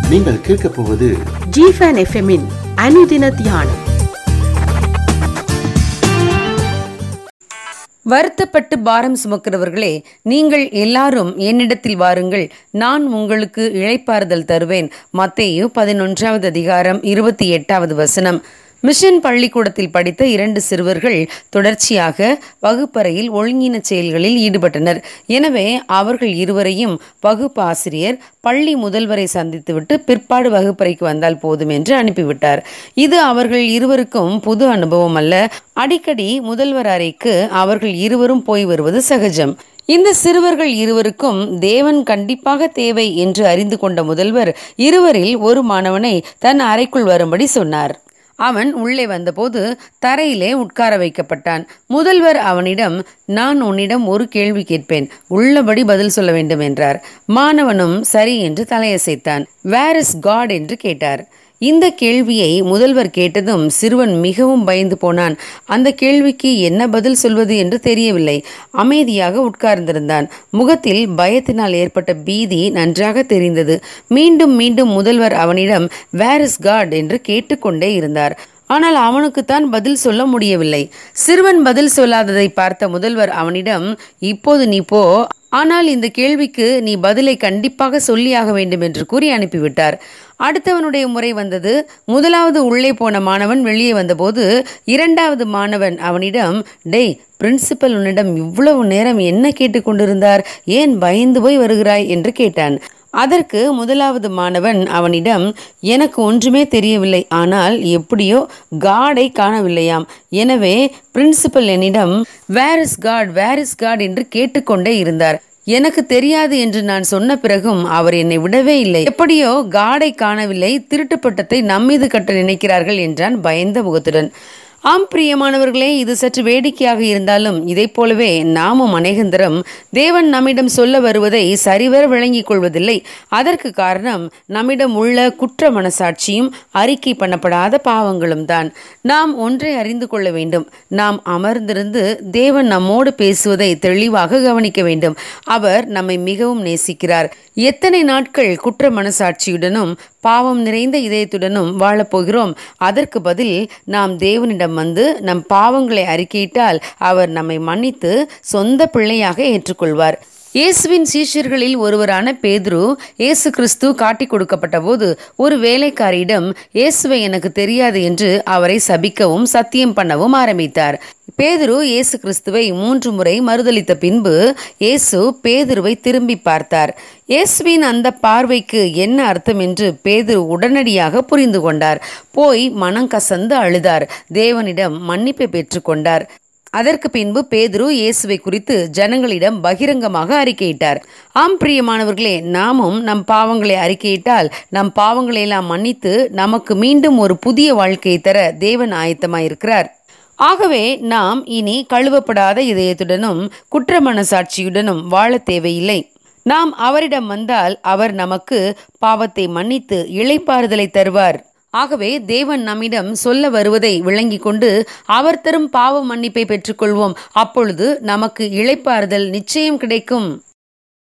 நீங்கள் கேட்கப் போவது ஜிஃபன் எஃப்எம்மின் அனுதின தியானம் வருத்தப்பட்டு பாரம் சுமக்கிறவர்களே நீங்கள் எல்லாரும் என்னிடத்தில் வாருங்கள் நான் உங்களுக்கு இளைப்பாறுதல் தருவேன் மத்தேயு பதினொன்றாவது அதிகாரம் இருபத்தி எட்டாவது வசனம் மிஷன் பள்ளிக்கூடத்தில் படித்த இரண்டு சிறுவர்கள் தொடர்ச்சியாக வகுப்பறையில் ஒழுங்கின செயல்களில் ஈடுபட்டனர் எனவே அவர்கள் இருவரையும் வகுப்பு ஆசிரியர் பள்ளி முதல்வரை சந்தித்துவிட்டு பிற்பாடு வகுப்பறைக்கு வந்தால் போதும் என்று அனுப்பிவிட்டார் இது அவர்கள் இருவருக்கும் புது அனுபவம் அல்ல அடிக்கடி முதல்வர் அறைக்கு அவர்கள் இருவரும் போய் வருவது சகஜம் இந்த சிறுவர்கள் இருவருக்கும் தேவன் கண்டிப்பாக தேவை என்று அறிந்து கொண்ட முதல்வர் இருவரில் ஒரு மாணவனை தன் அறைக்குள் வரும்படி சொன்னார் அவன் உள்ளே வந்தபோது தரையிலே உட்கார வைக்கப்பட்டான் முதல்வர் அவனிடம் நான் உன்னிடம் ஒரு கேள்வி கேட்பேன் உள்ளபடி பதில் சொல்ல வேண்டும் என்றார் மாணவனும் சரி என்று தலையசைத்தான் வேர் இஸ் காட் என்று கேட்டார் இந்த கேள்வியை முதல்வர் கேட்டதும் சிறுவன் மிகவும் பயந்து போனான் அந்த கேள்விக்கு என்ன பதில் சொல்வது என்று தெரியவில்லை அமைதியாக உட்கார்ந்திருந்தான் முகத்தில் பயத்தினால் ஏற்பட்ட பீதி நன்றாக தெரிந்தது மீண்டும் மீண்டும் முதல்வர் அவனிடம் வேர் இஸ் காட் என்று கேட்டுக்கொண்டே இருந்தார் ஆனால் அவனுக்குத்தான் பதில் சொல்ல முடியவில்லை சிறுவன் பதில் சொல்லாததை பார்த்த முதல்வர் அவனிடம் இப்போது நீ போ ஆனால் இந்த கேள்விக்கு நீ பதிலை கண்டிப்பாக சொல்லியாக வேண்டும் என்று கூறி அனுப்பிவிட்டார் அடுத்தவனுடைய முறை வந்தது முதலாவது உள்ளே போன மாணவன் வெளியே வந்தபோது இரண்டாவது மாணவன் அவனிடம் டேய் பிரின்சிபல் உன்னிடம் இவ்வளவு நேரம் என்ன கேட்டுக்கொண்டிருந்தார் ஏன் பயந்து போய் வருகிறாய் என்று கேட்டான் அதற்கு முதலாவது மாணவன் அவனிடம் எனக்கு ஒன்றுமே தெரியவில்லை ஆனால் எப்படியோ காடை காணவில்லையாம் எனவே பிரின்சிபல் என்னிடம் where is God where is God என்று கேட்டுக்கொண்டே இருந்தார் எனக்கு தெரியாது என்று நான் சொன்ன பிறகும் அவர் என்னை விடவே இல்லை எப்படியோ காடை காணவில்லை திருட்டு பட்டத்தை நம்மீது கட்ட நினைக்கிறார்கள் என்றான் பயந்த முகத்துடன் ஆம் பிரியமானவர்களே இது சற்று வேடிக்கையாக இருந்தாலும் இதைப் போலவே நாமும் அநேகந்தரம் தேவன் நம்மிடம் சொல்ல வருவதை சரிவர விளங்கிக் கொள்வதில்லை அதற்கு காரணம் நம்மிடம் உள்ள குற்ற மனசாட்சியும் அறிக்கை பண்ணப்படாத பாவங்களும் தான் நாம் ஒன்றை அறிந்து கொள்ள வேண்டும் நாம் அமர்ந்திருந்து தேவன் நம்மோடு பேசுவதை தெளிவாக கவனிக்க வேண்டும் அவர் நம்மை மிகவும் நேசிக்கிறார் எத்தனை நாட்கள் குற்ற மனசாட்சியுடனும் பாவம் நிறைந்த இதயத்துடனும் வாழப்போகிறோம் அதற்கு பதில் நாம் தேவனிடம் வந்து நம் பாவங்களை அறிக்கையிட்டால் அவர் நம்மை மன்னித்து சொந்த பிள்ளையாக ஏற்றுக்கொள்வார் இயேசுவின் சீஷர்களில் ஒருவரான பேதுரு இயேசு கிறிஸ்து காட்டிக் கொடுக்கப்பட்ட போது ஒரு வேலைக்காரியிடம் இயேசுவை எனக்கு தெரியாது என்று அவரை சபிக்கவும் சத்தியம் பண்ணவும் ஆரம்பித்தார் பேதுரு இயேசு கிறிஸ்துவை மூன்று முறை மறுதளித்த பின்பு இயேசு பேதுருவை திரும்பி பார்த்தார் இயேசுவின் அந்த பார்வைக்கு என்ன அர்த்தம் என்று பேதுரு உடனடியாக புரிந்து கொண்டார் போய் மனம் கசந்து அழுதார் தேவனிடம் மன்னிப்பை பெற்றுக்கொண்டார் அதற்கு பின்பு பேதுரு இயேசுவை குறித்து ஜனங்களிடம் பகிரங்கமாக அறிக்கையிட்டார் ஆம் பிரியமானவர்களே நாமும் நம் பாவங்களை அறிக்கையிட்டால் நம் பாவங்களை எல்லாம் மன்னித்து நமக்கு மீண்டும் ஒரு புதிய வாழ்க்கையை தர தேவன் ஆயத்தமாயிருக்கிறார் ஆகவே நாம் இனி கழுவப்படாத இதயத்துடனும் குற்ற மனசாட்சியுடனும் வாழ தேவையில்லை நாம் அவரிடம் வந்தால் அவர் நமக்கு பாவத்தை மன்னித்து இளைப்பாறுதலை தருவார் ஆகவே தேவன் நம்மிடம் சொல்ல வருவதை விளங்கிக் கொண்டு அவர் தரும் பாவ மன்னிப்பை பெற்றுக்கொள்வோம் அப்பொழுது நமக்கு இளைப்பாறுதல் நிச்சயம் கிடைக்கும்